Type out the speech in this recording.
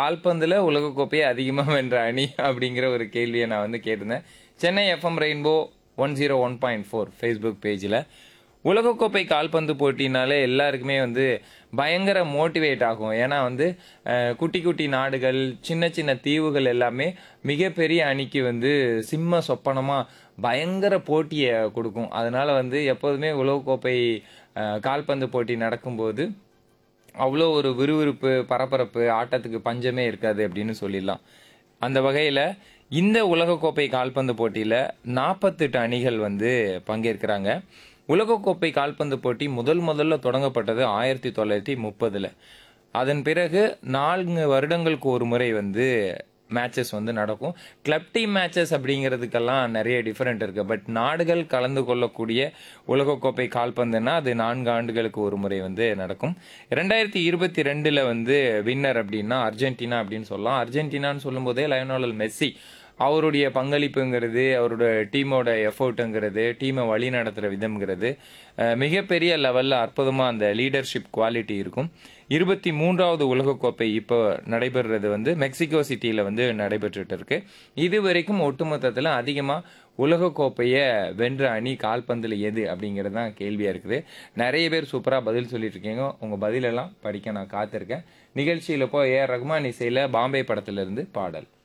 கால்பந்துல உலகக்கோப்பையை அதிகமாக வென்ற அணி அப்படிங்கிற ஒரு கேள்வியை நான் வந்து கேட்டிருந்தேன் Chennai FM rainbow one zero one point four Facebook பேஜில் உலகக்கோப்பை கால்பந்து போட்டினாலே எல்லாருக்குமே வந்து பயங்கர மோட்டிவேட் ஆகும் ஏன்னா வந்து அஹ், குட்டி குட்டி நாடுகள் சின்ன சின்ன தீவுகள் எல்லாமே மிகப்பெரிய அணிக்கு வந்து சிம்ம சொப்பனமாக பயங்கர போட்டியை கொடுக்கும் அதனால வந்து எப்போதுமே உலகக்கோப்பை அஹ், கால்பந்து போட்டி நடக்கும்போது அவ்வளோ ஒரு விறுவிறுப்பு பரபரப்பு ஆட்டத்துக்கு பஞ்சமே இருக்காது அப்படின்னு சொல்லிடலாம் அந்த வகையில் இந்த உலகக்கோப்பை கால்பந்து போட்டியில் நாற்பத்தெட்டு அணிகள் வந்து பங்கேற்கிறாங்க உலகக்கோப்பை கால்பந்து போட்டி முதல் முதல்ல தொடங்கப்பட்டது ஆயிரத்தி தொள்ளாயிரத்தி முப்பதில் அதன் பிறகு நான்கு வருடங்களுக்கு ஒரு முறை வந்து மேட்சஸ் வந்து நடக்கும் கிளப் டீம் மேட்சஸ் அப்படிங்கிறதுக்கெல்லாம் நிறைய டிஃப்ரெண்ட் இருக்கு பட் நாடுகள் கலந்து கொள்ளக்கூடிய உலகக்கோப்பை கால்பந்துன்னா அது நான்கு ஆண்டுகளுக்கு ஒரு முறை வந்து நடக்கும் ரெண்டாயிரத்தி இருபத்தி ரெண்டுல வந்து வின்னர் அப்படின்னா அர்ஜென்டினா அப்படின்னு சொல்லலாம் அர்ஜென்டினான்னு சொல்லும்போதே லயனோலல் மெஸ்ஸி அவருடைய பங்களிப்புங்கிறது அவரோட டீமோட எஃபோர்ட்டுங்கிறது டீமை வழி நடத்துகிற விதம்ங்கிறது அஹ், மிகப்பெரிய லெவலில் அற்புதமாக அந்த லீடர்ஷிப் குவாலிட்டி இருக்கும் இருபத்தி மூன்றாவது உலகக்கோப்பை இப்போ நடைபெறுறது வந்து மெக்சிகோ சிட்டியில் வந்து நடைபெற்றுட்டு இருக்கு இது வரைக்கும் ஒட்டுமொத்தத்தில் அதிகமாக உலகக்கோப்பையை வென்ற அணி கால்பந்தில் எது அப்படிங்கிறது தான் கேள்வியாக இருக்குது நிறைய பேர் சூப்பராக பதில் சொல்லிட்டு இருக்கீங்க உங்கள் பதிலெல்லாம் படிக்க நான் காத்திருக்கேன் நிகழ்ச்சியில் போய் ஏ ரகுமான் இசையில் பாம்பே படத்திலிருந்து பாடல்